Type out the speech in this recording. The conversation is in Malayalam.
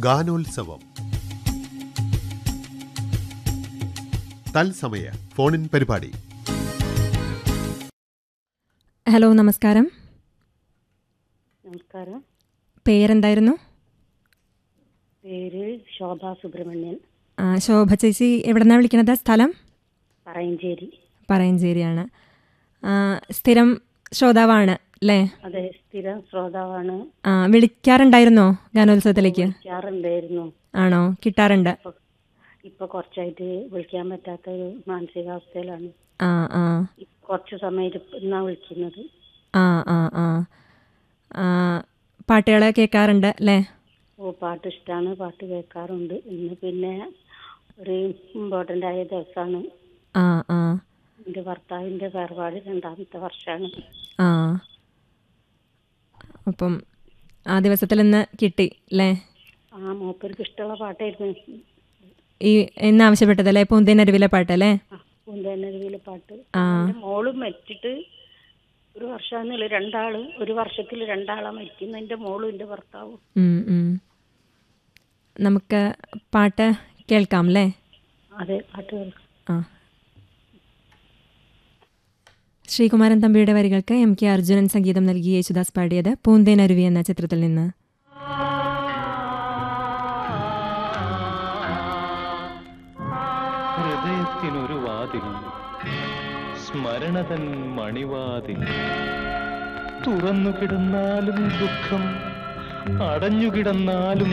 ഗാനോത്സവം തത്സമയ ഫോണിൻ പരിപാടി ഹലോ നമസ്കാരം നമസ്കാരം പേരെന്തായിരുന്നു പേര് ശോഭ സുബ്രഹ്മണ്യൻ ആ, ശോഭ ചേച്ചി എവിടെന്നാണ് വിളിക്കുന്നത് സ്ഥലം പറയഞ്ചേരി പറയഞ്ചേരിയാണ് ആ, സ്ഥിരം ശ്രോതാവാണ് അല്ലേ അതെ സ്ഥിരം ശ്രോതാവാണ് ആ, വിളിക്കാറുണ്ടായിരുന്നോ ഗാനോത്സവത്തിലേക്ക് വിളിക്കാറുണ്ടായിരുന്നു ആണോ കിട്ടാറുണ്ട് ഇപ്പൊ ഇപ്പൊ കുറച്ചായിട്ട് വിളിക്കാൻ പറ്റാത്ത ഒരു മാനസികാവസ്ഥയിലാണ് ആ ആ ഇ- കുറച്ച് സമയം എന്നാ വിളിക്കുന്നത് ആ ആ ആ ആ, പാട്ടുകൾ കേൾക്കാറുണ്ട് അല്ലേ ഓ പാട്ട് ഇഷ്ടമാണ് പാട്ട് കേൾക്കാറുണ്ട് ഇന്ന് പിന്നെ ഒരു ഇമ്പോർട്ടൻ്റ് ആയ ദിവസമാണ് ആ ആ എൻ്റെ ഭർത്താവിൻ്റെ വേർപാട് രണ്ടാമത്തെ വർഷമാണ് ആ അപ്പം ആ ദിവസത്തിൽ ഇന്ന് കിട്ടി അല്ലേ ആ മൂപ്പർക്ക് ഇഷ്ടമുള്ള പാട്ടായിരുന്നു ഈ ഇന്ന് ആവശ്യപ്പെട്ടതല്ലേ പൂന്തേനരുവിലെ പാട്ട് അല്ലേ പൂന്തേനരുവിലെ പാട്ട് ആ. എൻ്റെ മോളും മരിച്ചിട്ട് ഒരു വർഷമാണെന്നില്ല രണ്ടാള് ഒരു വർഷത്തിൽ രണ്ടാളാ മരിക്കുന്നത് എൻ്റെ മോളും എൻ്റെ ഭർത്താവും ഉം, ഉം. നമുക്ക് പാട്ട് കേൾക്കാം അല്ലേ അതെ പാട്ട് കേൾക്കാം ആ ശ്രീകുമാരൻ തമ്പിയുടെ വരികൾക്ക് എം കെ അർജുനൻ സംഗീതം നൽകി യേശുദാസ് പാടിയത് പൂന്തേനരുവി എന്ന ചിത്രത്തിൽ നിന്ന് ഹൃദയത്തിനൊരു വാതിൽ സ്മരണതൻ മണിവാതിൽ തുറന്നു കിടന്നാലും ദുഃഖം അടഞ്ഞു കിടന്നാലും